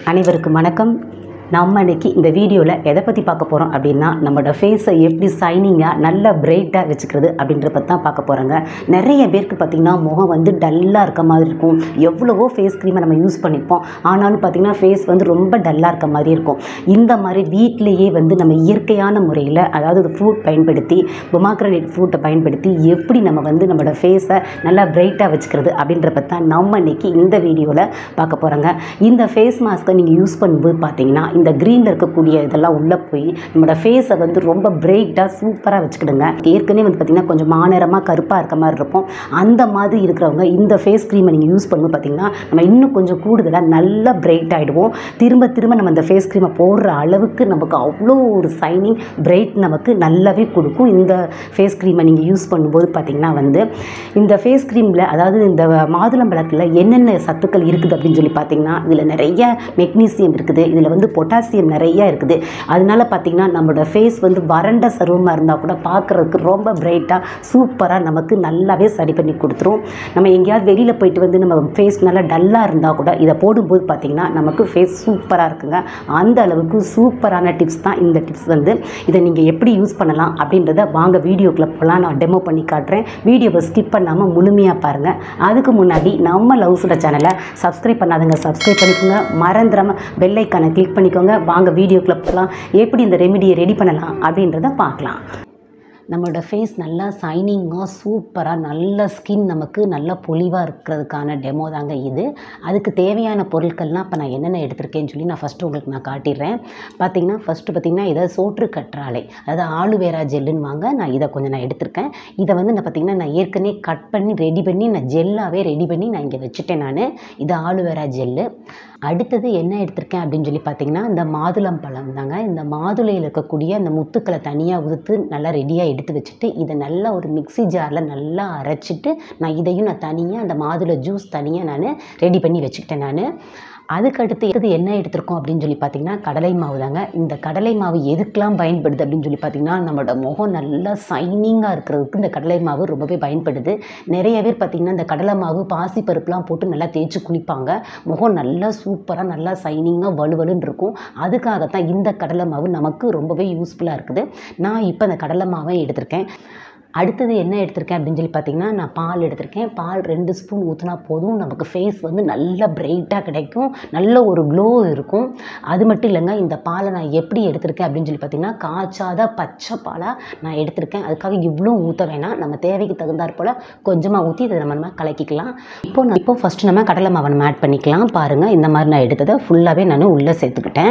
அனைவருக்கும் வணக்கம் நம்ம இன்னைக்கு இந்த வீடியோவில் எதை பற்றி பார்க்க போகிறோம் அப்படின்னா நம்மளோட ஃபேஸை எப்படி சைனிங்காக நல்ல பிரைட்டாக வச்சுக்கிறது அப்படின்றத பற்றி தான் பார்க்க போகிறோங்க நிறைய பேருக்கு பார்த்திங்கன்னா முகம் வந்து டல்லாக இருக்க மாதிரி இருக்கும் எவ்வளவோ ஃபேஸ் க்ரீமை நம்ம யூஸ் பண்ணிப்போம் ஆனாலும் பார்த்திங்கன்னா ஃபேஸ் வந்து ரொம்ப டல்லாக இருக்க மாதிரி இருக்கும் இந்த மாதிரி வீட்டிலேயே வந்து நம்ம இயற்கையான முறையில் அதாவது ஒரு ஃப்ரூட் பயன்படுத்தி பொமாக்ரனேட் ஃப்ரூட்டை பயன்படுத்தி எப்படி நம்ம வந்து நம்மளோட ஃபேஸை நல்லா பிரைட்டாக வச்சுக்கிறது அப்படின்றத பற்றி தான் நம்ம இன்னைக்கு இந்த வீடியோவில் பார்க்க போகிறோங்க இந்த ஃபேஸ் மாஸ்க்கை நீங்கள் யூஸ் பண்ணும்போது பார்த்தீங்கன்னா இந்த க்ரீனில் இருக்கக்கூடிய இதெல்லாம் உள்ளே போய் நம்மளோட ஃபேஸை வந்து ரொம்ப பிரைட்டாக சூப்பராக வச்சுக்கிடுங்க ஏற்கனவே வந்து பார்த்திங்கன்னா கொஞ்சம் மாநிறமாக கருப்பாக இருக்க மாதிரி இருக்கும் அந்த மாதிரி இருக்கிறவங்க இந்த ஃபேஸ் க்ரீமை நீங்கள் யூஸ் பண்ணும்போது பார்த்திங்கன்னா நம்ம இன்னும் கொஞ்சம் கூடுதலாக நல்லா பிரைட் ஆகிடுவோம் திரும்ப திரும்ப நம்ம அந்த ஃபேஸ் க்ரீமை போடுற அளவுக்கு நமக்கு அவ்வளோ ஒரு சைனிங் பிரைட் நமக்கு நல்லாவே கொடுக்கும் இந்த ஃபேஸ் க்ரீமை நீங்கள் யூஸ் பண்ணும்போது பார்த்திங்கன்னா வந்து இந்த ஃபேஸ் க்ரீமில் அதாவது இந்த மாதுளம்பழத்தில் என்னென்ன சத்துக்கள் இருக்குது அப்படின்னு சொல்லி பார்த்தீங்கன்னா இதில் நிறைய மெக்னீசியம் இருக்குது இதில் வந்து பொட்டாசியம் நிறைய இருக்குது அதனால பார்த்தீங்கன்னா நம்மளோட ஃபேஸ் வந்து வறண்ட சருவமாக இருந்தால் கூட பார்க்குறதுக்கு ரொம்ப பிரைட்டாக சூப்பராக நமக்கு நல்லாவே சரி பண்ணி கொடுத்துரும் நம்ம எங்கேயாவது வெளியில் போயிட்டு வந்து நம்ம ஃபேஸ் நல்லா டல்லாக இருந்தால் கூட இதை போடும்போது பார்த்திங்கன்னா நமக்கு ஃபேஸ் சூப்பராக இருக்குங்க அந்த அளவுக்கு சூப்பரான டிப்ஸ் தான் இந்த டிப்ஸ் வந்து இதை நீங்கள் எப்படி யூஸ் பண்ணலாம் அப்படின்றத வாங்க வீடியோக்குள்ளே போகலாம் நான் டெமோ பண்ணி காட்டுறேன் வீடியோவை ஸ்கிப் பண்ணாமல் முழுமையாக பாருங்கள் அதுக்கு முன்னாடி நம்ம லவ்ஸோட சேனலை சப்ஸ்கிரைப் பண்ணாதுங்க சப்ஸ்கிரைப் பண்ணிக்கோங்க மறந்துடாமல் பெல் ஐக்கானை கிளிக் பண்ணிக்கோங்க வாங்க வீடியோக்குள்ளே போகலாம் எப்படி இந்த ரெமிடியை ரெடி பண்ணலாம் அப்படின்றத பார்க்கலாம் நம்மளோட ஃபேஸ் நல்லா சைனிங்காக சூப்பராக நல்ல ஸ்கின் நமக்கு நல்ல பொலிவாக இருக்கிறதுக்கான டெமோ தாங்க இது அதுக்கு தேவையான பொருட்கள்லாம் இப்போ நான் என்னென்ன எடுத்திருக்கேன்னு சொல்லி நான் ஃபஸ்ட்டு உங்களுக்கு நான் காட்டிடுறேன் பார்த்தீங்கன்னா ஃபஸ்ட்டு பார்த்தீங்கன்னா இதை சோற்று கற்றாழை அதாவது ஆலுவேரா ஜெல்லுன்னு வாங்க நான் இதை கொஞ்சம் நான் எடுத்திருக்கேன் இதை வந்து நான் பார்த்தீங்கன்னா நான் ஏற்கனவே கட் பண்ணி ரெடி பண்ணி நான் ஜெல்லாகவே ரெடி பண்ணி நான் இங்கே வச்சுட்டேன் நான் இது ஆலுவேரா ஜெல்லு அடுத்தது என்ன எடுத்திருக்கேன் அப்படின்னு சொல்லி பார்த்தீங்கன்னா இந்த மாதுளம் பழம் தாங்க இந்த மாதுளையில் இருக்கக்கூடிய அந்த முத்துக்களை தனியாக உதுத்து நல்லா ரெடியாக எடுத்து வச்சுட்டு இதை நல்லா ஒரு மிக்ஸி ஜாரில் நல்லா அரைச்சிட்டு நான் இதையும் நான் தனியாக அந்த மாதுளை ஜூஸ் தனியாக நான் ரெடி பண்ணி வச்சுக்கிட்டேன் நான் அதுக்கடுத்து இது என்ன எடுத்திருக்கோம் அப்படின்னு சொல்லி பார்த்தீங்கன்னா கடலை மாவு தாங்க இந்த கடலை மாவு எதுக்கெலாம் பயன்படுது அப்படின்னு சொல்லி பார்த்தீங்கன்னா நம்மளோட முகம் நல்லா சைனிங்காக இருக்கிறதுக்கு இந்த கடலை மாவு ரொம்பவே பயன்படுது நிறைய பேர் பார்த்திங்கன்னா இந்த கடலை மாவு பாசி பருப்புலாம் போட்டு நல்லா தேய்ச்சி குளிப்பாங்க முகம் நல்லா சூப்பராக நல்லா சைனிங்காக வலுவலுன்னு இருக்கும் அதுக்காகத்தான் இந்த கடலை மாவு நமக்கு ரொம்பவே யூஸ்ஃபுல்லாக இருக்குது நான் இப்போ அந்த கடலை மாவை எடுத்திருக்கேன் அடுத்தது என்ன எடுத்திருக்கேன் அப்படின்னு சொல்லி பார்த்தீங்கன்னா நான் பால் எடுத்திருக்கேன் பால் ரெண்டு ஸ்பூன் ஊற்றினா போதும் நமக்கு ஃபேஸ் வந்து நல்ல பிரைட்டாக கிடைக்கும் நல்ல ஒரு க்ளோ இருக்கும் அது மட்டும் இல்லைங்க இந்த பாலை நான் எப்படி எடுத்திருக்கேன் அப்படின்னு சொல்லி பார்த்தீங்கன்னா காய்ச்சாத பச்சை பாலாக நான் எடுத்திருக்கேன் அதுக்காக இவ்வளோ ஊற்ற வேணாம் நம்ம தேவைக்கு தகுந்தாற் போல் கொஞ்சமாக ஊற்றி இதை நம்ம நம்ம கலக்கிக்கலாம் இப்போ நான் இப்போ ஃபஸ்ட்டு நம்ம கடலை மாவை நம்ம ஆட் பண்ணிக்கலாம் பாருங்கள் இந்த மாதிரி நான் எடுத்ததை ஃபுல்லாகவே நான் உள்ளே சேர்த்துக்கிட்டேன்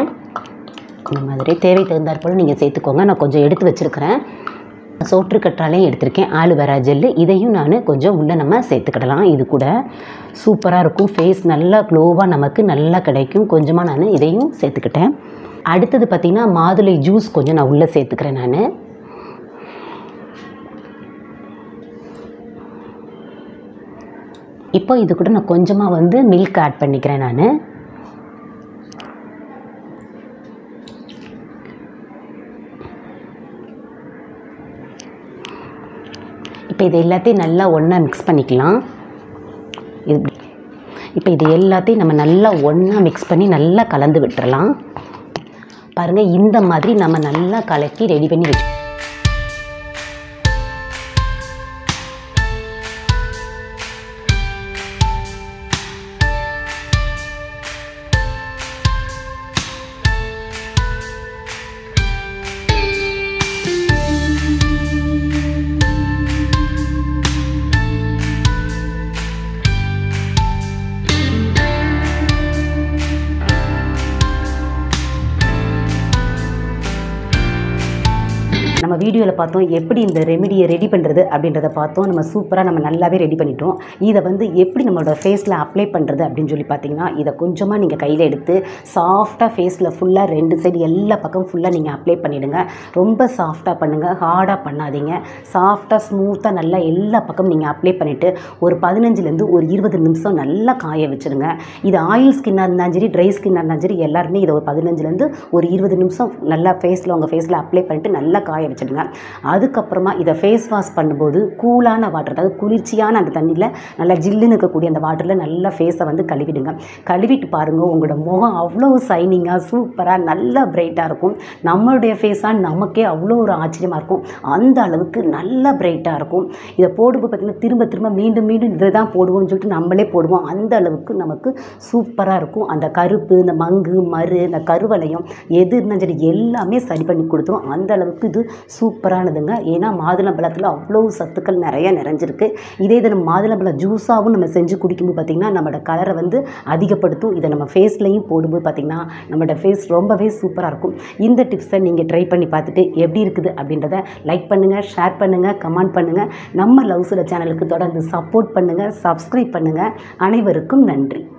இந்த மாதிரி தேவை தகுந்தாற் போல் நீங்கள் சேர்த்துக்கோங்க நான் கொஞ்சம் எடுத்து வச்சுருக்கிறேன் சோற்று கற்றாலையும் எடுத்திருக்கேன் ஆலுவேரா ஜெல்லு இதையும் நான் கொஞ்சம் உள்ளே நம்ம சேர்த்துக்கிடலாம் இது கூட சூப்பராக இருக்கும் ஃபேஸ் நல்லா க்ளோவாக நமக்கு நல்லா கிடைக்கும் கொஞ்சமாக நான் இதையும் சேர்த்துக்கிட்டேன் அடுத்தது பார்த்திங்கன்னா மாதுளை ஜூஸ் கொஞ்சம் நான் உள்ளே சேர்த்துக்கிறேன் நான் இப்போ இது கூட நான் கொஞ்சமாக வந்து மில்க் ஆட் பண்ணிக்கிறேன் நான் இப்போ இது எல்லாத்தையும் நல்லா ஒன்றா மிக்ஸ் பண்ணிக்கலாம் இது இப்போ இது எல்லாத்தையும் நம்ம நல்லா ஒன்றா மிக்ஸ் பண்ணி நல்லா கலந்து விட்டுறலாம் பாருங்கள் இந்த மாதிரி நம்ம நல்லா கலக்கி ரெடி பண்ணி வச்சு நம்ம வீடியோவில் பார்த்தோம் எப்படி இந்த ரெமிடியை ரெடி பண்ணுறது அப்படின்றத பார்த்தோம் நம்ம சூப்பராக நம்ம நல்லாவே ரெடி பண்ணிட்டோம் இதை வந்து எப்படி நம்மளோட ஃபேஸில் அப்ளை பண்ணுறது அப்படின்னு சொல்லி பார்த்தீங்கன்னா இதை கொஞ்சமாக நீங்கள் கையில் எடுத்து சாஃப்டாக ஃபேஸில் ஃபுல்லாக ரெண்டு சைடு எல்லா பக்கம் ஃபுல்லாக நீங்கள் அப்ளை பண்ணிவிடுங்க ரொம்ப சாஃப்டாக பண்ணுங்கள் ஹார்டாக பண்ணாதீங்க சாஃப்டாக ஸ்மூத்தாக நல்லா எல்லா பக்கம் நீங்கள் அப்ளை பண்ணிவிட்டு ஒரு பதினஞ்சுலேருந்து ஒரு இருபது நிமிஷம் நல்லா காய வச்சுருங்க இது ஆயில் ஸ்கின்னாக இருந்தாலும் சரி ட்ரை ஸ்கின்னாக இருந்தாலும் சரி எல்லாருமே இதை ஒரு பதினஞ்சுலேருந்து ஒரு இருபது நிமிஷம் நல்லா ஃபேஸில் உங்கள் ஃபேஸில் அப்ளை பண்ணிட்டு நல்லா காய வச்சுடுங்க வச்சுடுங்க அதுக்கப்புறமா இதை ஃபேஸ் வாஷ் பண்ணும்போது கூலான வாட்டர் அதாவது குளிர்ச்சியான அந்த தண்ணியில் நல்லா ஜில்லுன்னு இருக்கக்கூடிய அந்த வாட்டரில் நல்லா ஃபேஸை வந்து கழுவிடுங்க கழுவிட்டு பாருங்கள் உங்களோட முகம் அவ்வளோ சைனிங்காக சூப்பராக நல்லா பிரைட்டாக இருக்கும் நம்மளுடைய ஃபேஸாக நமக்கே அவ்வளோ ஒரு ஆச்சரியமாக இருக்கும் அந்த அளவுக்கு நல்லா பிரைட்டாக இருக்கும் இதை போடும்போது பார்த்திங்கன்னா திரும்ப திரும்ப மீண்டும் மீண்டும் இதை தான் போடுவோம்னு சொல்லிட்டு நம்மளே போடுவோம் அந்த அளவுக்கு நமக்கு சூப்பராக இருக்கும் அந்த கருப்பு இந்த மங்கு மறு இந்த கருவளையம் எது இருந்தாலும் சரி எல்லாமே சரி பண்ணி கொடுத்துரும் அந்த அளவுக்கு இது சூப்பரானதுங்க ஏன்னா மாதுளம்பழத்தில் அவ்வளோ சத்துக்கள் நிறைய நிறைஞ்சிருக்கு இதே இது நம்ம மாதுளம்பழம் ஜூஸாகவும் நம்ம செஞ்சு குடிக்கும்போது பார்த்திங்கன்னா நம்மளோட கலரை வந்து அதிகப்படுத்தும் இதை நம்ம ஃபேஸ்லையும் போடும்போது பார்த்திங்கன்னா நம்மளோட ஃபேஸ் ரொம்பவே சூப்பராக இருக்கும் இந்த டிப்ஸை நீங்கள் ட்ரை பண்ணி பார்த்துட்டு எப்படி இருக்குது அப்படின்றத லைக் பண்ணுங்கள் ஷேர் பண்ணுங்கள் கமெண்ட் பண்ணுங்கள் நம்ம லவ்ஸுல சேனலுக்கு தொடர்ந்து சப்போர்ட் பண்ணுங்கள் சப்ஸ்கிரைப் பண்ணுங்கள் அனைவருக்கும் நன்றி